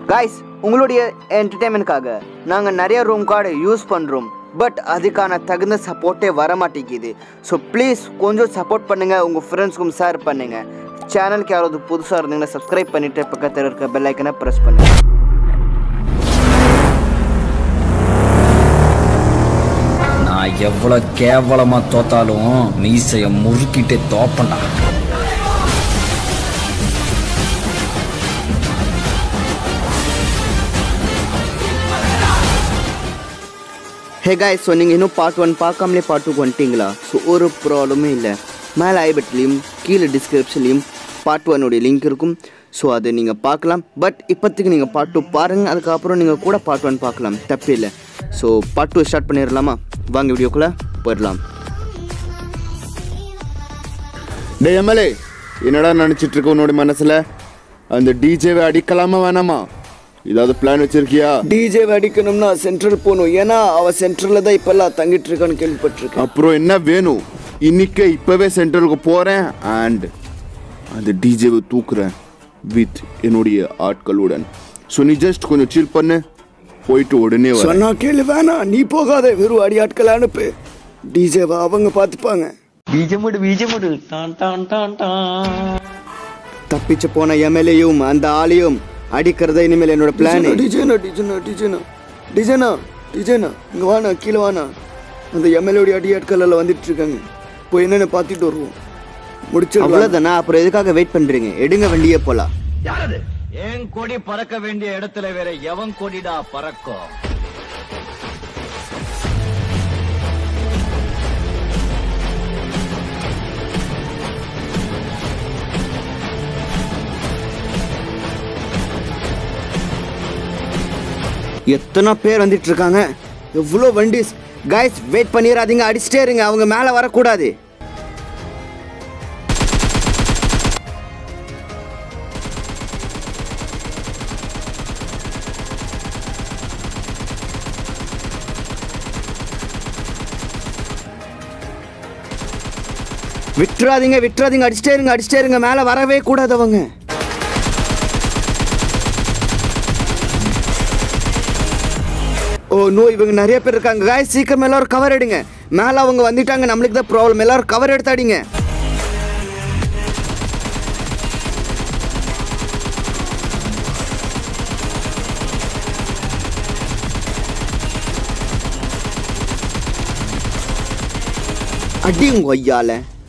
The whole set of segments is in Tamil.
காய்ஸ் உங்களுடைய என்டர்டைன்மெண்ட்காக நாங்கள் நிறைய ரூம் கார்டு யூஸ் பண்ணுறோம் பட் அதுக்கான தகுந்த சப்போர்ட்டே வர மாட்டேங்குது ஸோ ப்ளீஸ் கொஞ்சம் சப்போர்ட் பண்ணுங்கள் உங்கள் ஃப்ரெண்ட்ஸ்க்கும் ஷேர் பண்ணுங்கள் சேனலுக்கு யாராவது புதுசாக இருந்தீங்கன்னா சப்ஸ்கிரைப் பண்ணிவிட்டு பக்கத்தில் இருக்க பெல் ஐக்கனை ப்ரெஸ் பண்ணுங்கள் நான் எவ்வளவு கேவலமா தோத்தாலும் மீசைய முறுக்கிட்டு தோப்பண்டா ஹே காய்ஸ் ஸோ நீங்கள் இன்னும் பார்ட் ஒன் பார்க்காமலே பார்ட் டூ வந்துட்டீங்களா ஸோ ஒரு ப்ராப்ளமே இல்லை மேலே ஐபட்லேயும் கீழே டிஸ்கிரிப்ஷன்லேயும் பார்ட் ஒன்னுடைய லிங்க் இருக்கும் ஸோ அதை நீங்கள் பார்க்கலாம் பட் இப்போதைக்கு நீங்கள் பார்ட் டூ பாருங்கள் அதுக்கப்புறம் நீங்கள் கூட பார்ட் ஒன் பார்க்கலாம் தப்பே இல்லை ஸோ பார்ட் டூ ஸ்டார்ட் பண்ணிடலாமா வாங்க வீடியோக்குள்ளே போயிடலாம் டே எம்எல்ஏ என்னடா நினைச்சிட்டு இருக்க உன்னோட மனசுல அந்த டிஜேவை அடிக்கலாமா வேணாமா ஏதாவது பிளான் வச்சிருக்கியா டிஜே அடிக்கணும்னா சென்ட்ரல் போகணும் ஏன்னா அவள் சென்ட்ரலில் தான் இப்போல்லாம் தங்கிட்டு இருக்கான்னு கேள்விப்பட்டிருக்கேன் அப்புறம் என்ன வேணும் இன்னைக்கே இப்பவே சென்ட்ரலுக்கு போறேன் அண்ட் அந்த டிஜேவை தூக்குறேன் வித் என்னுடைய ஆட்களுடன் ஸோ நீ ஜஸ்ட் கொஞ்சம் சில் பண்ணு போயிட்டு உடனே வர சொன்னா கேளு வேணாம் நீ போகாத வெறும் அடி ஆட்கள் அனுப்பு டிஜேவா அவங்க பார்த்துப்பாங்க தப்பிச்சு போன எம்எல்ஏயும் அந்த ஆளையும் அடிக்கிறத இனிமேல் என்னோட பிளான் டிஜேனா டிஜேனா டிஜேனா டிஜேனா டிஜேனா இங்க வாண்ணா கீழே வாண்ணா அந்த எம்எல்ஏடைய அடி ஆட்கள் எல்லாம் வந்துட்டு இருக்காங்க போய் என்னன்னு பார்த்துட்டு வருவோம் முடிச்சிடலாம் அவ்வளோதானா அப்புறம் எதுக்காக வெயிட் பண்ணுறீங்க எடுங்க வண்டியே போகலாம் யாரது என் கொடி பறக்க வேண்டிய இடத்துல வேற எவன் கொடிடா பறக்கும் எத்தனை பேர் வந்துட்டு இருக்காங்க எவ்வளோ வண்டிஸ் கைஸ் வெயிட் பண்ணிடாதீங்க அடிச்சிட்டே இருங்க அவங்க மேலே வரக்கூடாது விட்டுறாதீங்க விட்டுறாதீங்க அடிச்சிட்டே இருங்க அடிச்சிட்டே இருங்க மேலே வரவே கூடாது அவங்க ஓ நோ இவங்க நிறைய பேர் இருக்காங்க காய் சீக்கிரம் எல்லாரும் கவர் எடுங்க மேலே அவங்க வந்துட்டாங்க நம்மளுக்கு தான் ப்ராப்ளம் எல்லாரும் கவர் எடுத்து அடிங்க அடி உங்க ஐயால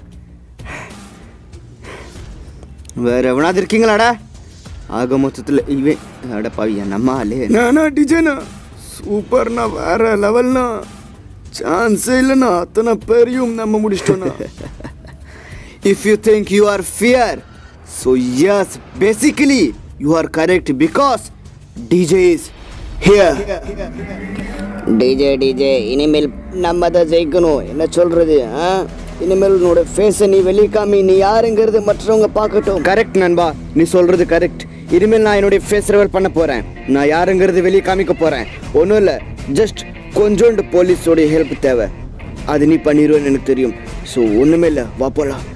வேற எவனாவது இருக்கீங்களாடா ஆக மொத்தத்தில் இவன் அட பாவியா நம்ம ஆளு நானா டிஜேனா சூப்பர்னா வேற லெவல்னா சான்ஸே இல்லைண்ணா அத்தனை பேரையும் நம்ம முடிச்சிட்டோம்னா If you think you are fear, so yes, basically you are correct because DJ is here. DJ DJ இனிமேல் நம்ம தான் ஜெயிக்கணும் என்ன சொல்றது ஆ இனிமேல் உன்னோட ஃபேஸை நீ வெளியே காமி நீ யாருங்கிறது மற்றவங்க பார்க்கட்டும் கரெக்ட் நண்பா நீ சொல்றது கரெக்ட் இனிமேல் நான் என்னுடைய ஃபேஸ் ரெவல் பண்ண போறேன் நான் யாருங்கிறது வெளியே காமிக்க போறேன் ஒன்றும் இல்லை ஜஸ்ட் கொஞ்சோண்டு போலீஸோடைய ஹெல்ப் தேவை அது நீ பண்ணிடுவேன்னு எனக்கு தெரியும் ஸோ ஒன்றுமே இல்லை வா போலாம்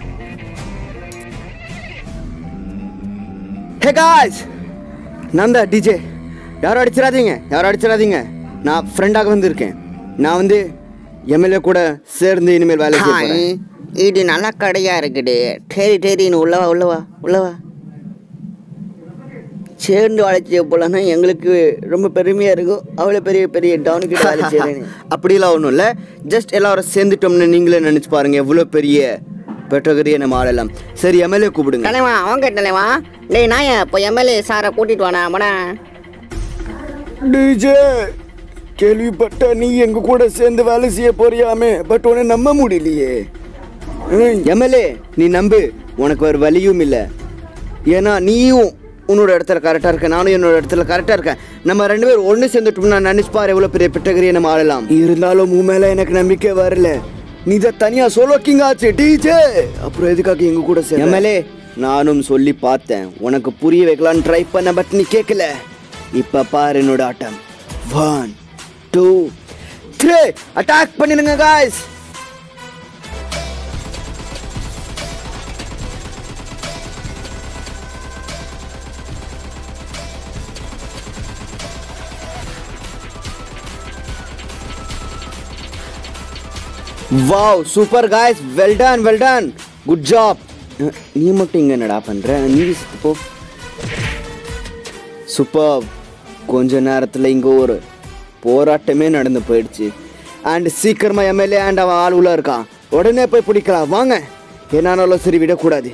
ஹே காய்ஸ் நான் தான் டிஜே யாரும் அடிச்சிடாதீங்க யாரும் அடிச்சிடாதீங்க நான் ஃப்ரெண்டாக வந்திருக்கேன் நான் வந்து எம்எல்ஏ கூட சேர்ந்து இனிமேல் வேலை செய்ய போறேன். இது நல்லா கடையா இருக்குது சரி சரி நீ உள்ளவா உள்ளவா உள்ளவா சேர்ந்து வேலை செய்ய போலன்னா எங்களுக்கு ரொம்ப பெருமையா இருக்கும் அவ்வளோ பெரிய பெரிய டவுன் கிட்ட வேலை செய்யறேன்னு அப்படிலாம் ஒன்றும் இல்லை ஜஸ்ட் எல்லாரும் சேர்ந்துட்டோம்னு நீங்களே நினச்சி பாருங்க எவ்வளோ பெரிய பெட்டகரியை நம்ம ஆளலாம் சரி எம்எல்ஏ கூப்பிடுங்க தலைவா அவங்க தலைவா டேய் நாய இப்போ எம்எல்ஏ சாரை கூட்டிட்டு வானா மடா டிஜே கேள்விப்பட்ட நீ எங்க கூட சேர்ந்து வேலை செய்ய போறியாமே பட் உன்னை நம்ப முடியலையே ஏய், எம்எல்ஏ நீ நம்பு உனக்கு வேறு வழியும் இல்லை ஏன்னா நீயும் உன்னோட இடத்துல கரெக்டாக இருக்க நானும் என்னோட இடத்துல கரெக்டாக இருக்கேன் நம்ம ரெண்டு பேரும் ஒன்று சேர்ந்துட்டோம்னா நினைச்சு பாரு எவ்வளோ பெரிய பெட்டகரியை நம்ம ஆளலாம் இருந்தாலும் உன் மேல எனக்கு நம்பிக்கை வரல நீ தான் தனியா சோலோ கிங் ஆச்சு டிஜே அப்புறம் எதுக்காக எங்க கூட சேர்ந்த எம்எல்ஏ நானும் சொல்லி பார்த்தேன் உனக்கு புரிய வைக்கலான்னு ட்ரை பண்ண பட் நீ கேட்கல இப்போ பாரு என்னோட ஆட்டம் ஒன் டூ த்ரீ அட்டாக் பண்ணிடுங்க guys wow super guys well done well done good job நீ மட்டும் இங்க என்னடா பண்ற நீ செத்து போ சூப்பர் கொஞ்ச நேரத்தில் இங்கே ஒரு போராட்டமே நடந்து போயிடுச்சு அண்ட் சீக்கிரமா எம்எல்ஏ அண்ட் அவன் ஆள் உள்ள இருக்கான் உடனே போய் பிடிக்கலாம் வாங்க என்னானாலும் சரி விடக்கூடாது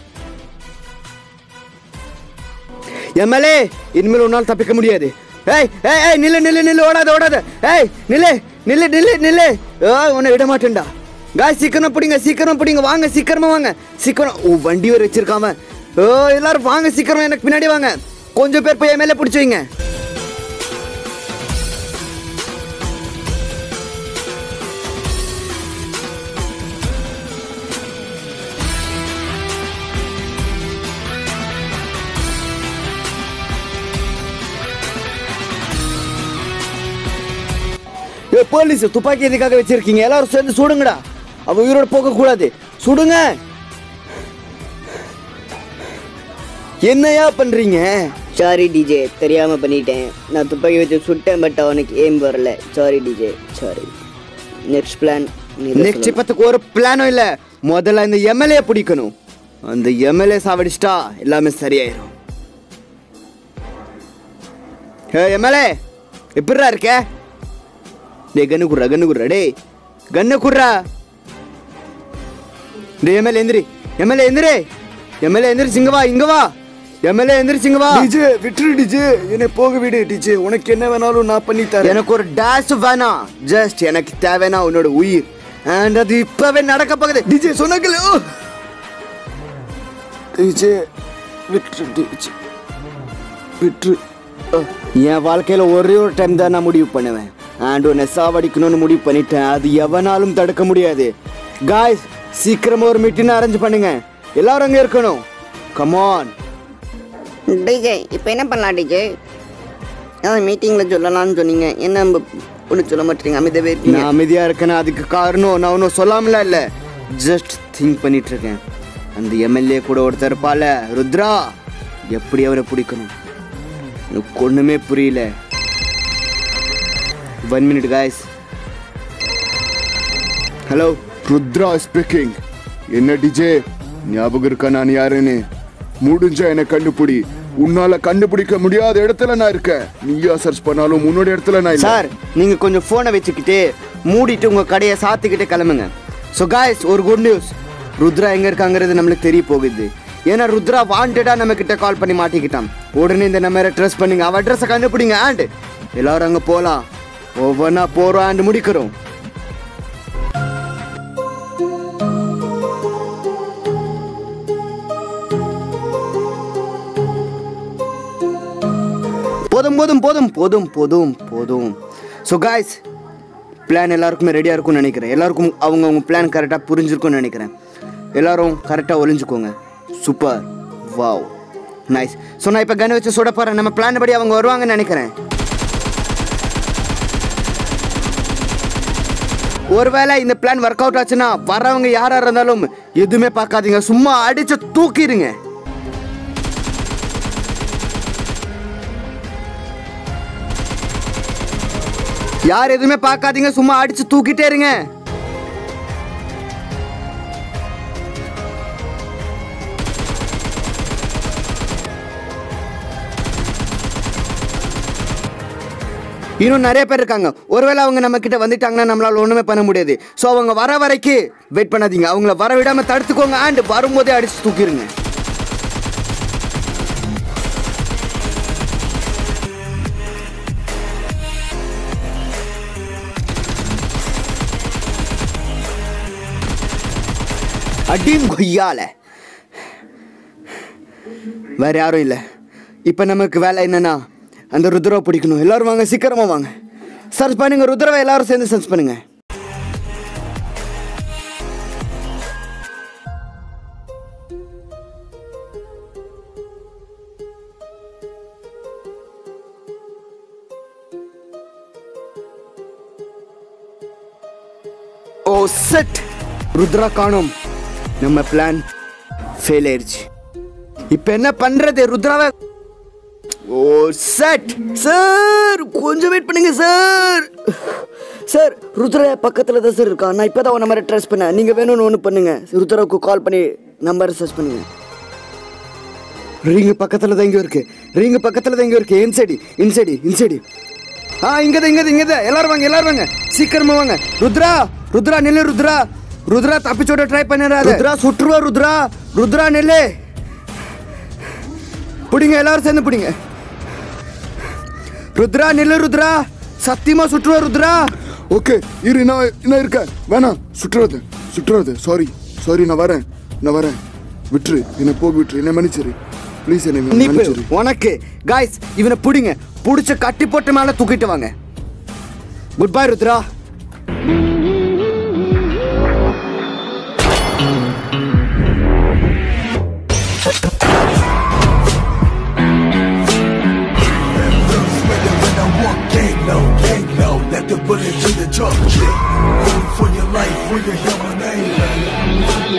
எம்எல்ஏ இனிமேல் உன்னால் தப்பிக்க முடியாது ஏய் ஏய் ஏய் நில்லு நில்லு நில்லு ஓடாத ஓடாத ஏய் நில்லு நில்லு நில்லு நில்லு ஏய் உன்னை விட மாட்டேன்டா காய் சீக்கிரமா பிடிங்க சீக்கிரமா பிடிங்க வாங்க சீக்கிரமா வாங்க சீக்கிரம் ஓ வண்டி வேற வச்சிருக்காம ஓ எல்லாரும் வாங்க சீக்கிரமா எனக்கு பின்னாடி வாங்க கொஞ்சம் பேர் போய் என் மேலே பிடிச்சி வைங்க ஏ போலீஸ் துப்பாக்கி எதுக்காக வச்சிருக்கீங்க எல்லாரும் சேர்ந்து சுடுங்கடா அவ உயிரோட போக கூடாது சுடுங்க என்னையா பண்றீங்க சாரி டிஜே தெரியாம பண்ணிட்டேன் நான் துப்பாக்கி வச்சு சுட்டேன் பட் அவனுக்கு ஏம் வரல sorry DJ sorry next plan next பத்துக்கு ஒரு பிளானும் இல்ல முதல்ல இந்த எம்எல்ஏ பிடிக்கணும் அந்த எம்எல்ஏ சாவடிச்சிட்டா எல்லாமே சரியாயிரும் ஏ எம்எல்ஏ எப்படிடா இருக்க டேய் கண்ணு குடுறா கண்ணு குடுறா டேய் கண்ணு குடுறா டேய் எம்எல்ஏ எந்திரி எம்எல்ஏ எந்திரி எம்எல்ஏ எந்திரிச்சு இங்க வா இங்க வா எம்எல்ஏ எந்திரிச்சு இங்க வா டிஜே விட்டுரு டிஜே என்னை போக விடு டிஜே உனக்கு என்ன வேணாலும் நான் பண்ணி தரேன் எனக்கு ஒரு டேஷ் வேணாம் ஜஸ்ட் எனக்கு தேவைன்னா உன்னோட உயிர் அண்ட் அது இப்பவே நடக்க போகுது டிஜே சொன்னாங்களே ஓ டிஜே விட்டுரு டிஜே விட்டுரு என் வாழ்க்கையில ஒரே ஒரு டைம் தான் நான் முடிவு பண்ணுவேன் அண்ட் உன்னை சாவடிக்கணும்னு முடிவு பண்ணிட்டேன் அது எவனாலும் தடுக்க முடியாது காய்ஸ் சீக்கிரமா ஒரு மீட்டிங் அரேஞ்ச் பண்ணுங்க எல்லாரும் அங்க இருக்கணும் கமான் டிஜே இப்போ என்ன பண்ணலாம் டிஜே அதான் மீட்டிங்கில் சொல்லலாம்னு சொன்னீங்க என்ன ஒன்று சொல்ல மாட்டீங்க அமைதியாகவே இருக்கீங்க நான் அமைதியா இருக்கேன்னா அதுக்கு காரணம் நான் ஒன்றும் சொல்லாமல இல்ல ஜஸ்ட் திங்க் பண்ணிட்டு இருக்கேன் அந்த எம்எல்ஏ கூட ஒருத்தர் இருப்பால ருத்ரா எப்படி அவரை பிடிக்கணும் எனக்கு ஒண்ணுமே புரியல one minute guys hello Rudra speaking என்ன டிஜே ஞாபகம் இருக்கா நான் யாருன்னு முடிஞ்சா என்ன கண்டுபிடி உன்னால கண்டுபிடிக்க முடியாத இடத்துல நான் இருக்கேன் நீயா சர்ச் பண்ணாலும் உன்னோட இடத்துல நான் இல்ல சார் நீங்க கொஞ்சம் போனை வச்சுக்கிட்டு மூடிட்டு உங்க கடையை சாத்திக்கிட்டு கிளம்புங்க ஸோ காய்ஸ் ஒரு குட் நியூஸ் ருத்ரா எங்க இருக்காங்கிறது நம்மளுக்கு தெரிய போகுது ஏன்னா ருத்ரா வாண்டடா நம்ம கிட்ட கால் பண்ணி மாட்டிக்கிட்டான் உடனே இந்த நம்பரை ட்ரெஸ் பண்ணுங்க அவ அட்ரஸை கண்டுபிடிங்க ஆண்ட் எல்லாரும் அங்க போலாம் ஒவ்வொன்றா போறோம் ஆண்ட் முடிக்கிறோம் போதும் போதும் போதும் போதும் போதும் போதும் ஸோ காய்ஸ் பிளான் எல்லாருக்குமே ரெடியாக இருக்கும்னு நினைக்கிறேன் எல்லாருக்கும் அவங்க அவங்க பிளான் கரெக்டாக புரிஞ்சிருக்கும்னு நினைக்கிறேன் எல்லாரும் கரெக்டாக ஒளிஞ்சுக்கோங்க சூப்பர் வாவ் நைஸ் ஸோ நான் இப்போ கன் வச்சு சுட போகிறேன் நம்ம பிளான் படி அவங்க வருவாங்கன்னு நினைக்கிறேன் ஒருவேளை இந்த பிளான் ஒர்க் அவுட் ஆச்சுன்னா வரவங்க யாரா இருந்தாலும் எதுவுமே பார்க்காதீங்க சும்மா அடிச்சு தூக்கிடுங்க யார் எதுவுமே பார்க்காதீங்க சும்மா அடிச்சு தூக்கிட்டே இருங்க இன்னும் நிறைய பேர் இருக்காங்க ஒருவேளை அவங்க நம்ம கிட்ட வந்துட்டாங்கன்னா நம்மளால ஒண்ணுமே பண்ண முடியாது ஸோ அவங்க வர வரைக்கும் வெயிட் பண்ணாதீங்க அவங்கள வர விடாம தடுத்துக்கோங்க அண்ட் வரும்போதே அடிச்சு தூக்கிடுங்க அடியும் கொய்யால வேற யாரும் இல்லை இப்போ நமக்கு வேலை என்னன்னா அந்த ருத்ரவை பிடிக்கணும் எல்லாரும் வாங்க சீக்கிரமா வாங்க சர்ச் பண்ணுங்க ருத்ரவை எல்லாரும் சேர்ந்து சர்ச் பண்ணுங்க ஓ செட் ருத்ரா காணோம் நம்ம பிளான் ஃபெயில் ஆயிடுச்சு இப்போ என்ன பண்றது ருத்ராவை ஓ செட் சார் கொஞ்சம் வெயிட் பண்ணுங்க சார் சார் ருத்ரா பக்கத்தில் தான் சார் இருக்கான் நான் இப்போ தான் உன்ன மாதிரி ட்ரெஸ் பண்ணேன் நீங்கள் வேணும்னு ஒன்று பண்ணுங்க ருத்ராவுக்கு கால் பண்ணி நம்பர் சர்ச் பண்ணுங்க ரிங்கு பக்கத்தில் தான் இங்கே இருக்கு ரிங்கு பக்கத்தில் தான் இங்கே இருக்கு இன்சைடி இன்சைடி இன்சைடி ஆ இங்கே தான் இங்கே தான் இங்கே தான் எல்லாரும் வாங்க எல்லாரும் வாங்க சீக்கிரமா வாங்க ருத்ரா ருத்ரா நில்லு ருத்ரா ருத்ரா தப்பிச்சோட ட்ரை பண்ணிடாத ருத்ரா சுற்றுவா ருத்ரா ருத்ரா நில்லு பிடிங்க எல்லாரும் சேர்ந்து பிடிங்க ருத்ரா நில்லு ருத்ரா சத்தியமா சுற்றுவா ருத்ரா ஓகே இரு நான் நான் இருக்கேன் வேணாம் சுற்றுறது சுற்றுறது சாரி சாரி நான் வரேன் நான் வரேன் விட்டுரு என்னை போக விட்டுரு என்னை மன்னிச்சிரு ப்ளீஸ் என்னை மன்னிப்பு மன்னிச்சிரு உனக்கு காய்ஸ் இவனை பிடிங்க பிடிச்ச கட்டி போட்டு மேல தூக்கிட்டு வாங்க good bye Rudra Gang low, gang low, let the bullet to the truck. Run for your life when you hear my name.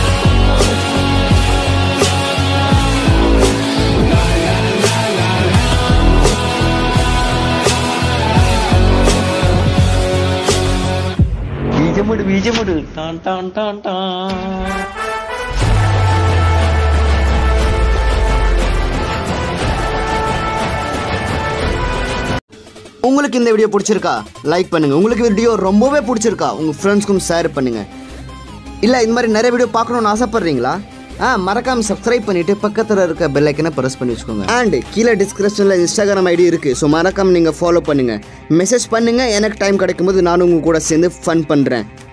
ബീജമിട് ബീജമിട് ടാൻ ടാൻ ടാൻ ടാൻ உங்களுக்கு இந்த வீடியோ பிடிச்சிருக்கா லைக் பண்ணுங்க உங்களுக்கு வீடியோ ரொம்பவே பிடிச்சிருக்கா உங்க ஃப்ரெண்ட்ஸ்க்கும் ஷேர் பண்ணுங்க இல்ல இந்த மாதிரி நிறைய வீடியோ பார்க்கணும்னு ஆசைப்படுறீங்களா ஆ மறக்காம சப்ஸ்கிரைப் பண்ணிட்டு பக்கத்தில் இருக்க பெல் ஐக்கனை ப்ரெஸ் பண்ணி வச்சுக்கோங்க அண்ட் கீழே டிஸ்கிரிப்ஷனில் இன்ஸ்டாகிராம் ஐடி இருக்கு ஸோ மறக்காம நீங்கள் ஃபாலோ பண்ணுங்க மெசேஜ் பண்ணுங்க எனக்கு டைம் கிடைக்கும்போது நானும் உங்க கூட சேர்ந்து ஃபன் பண்ணுறேன்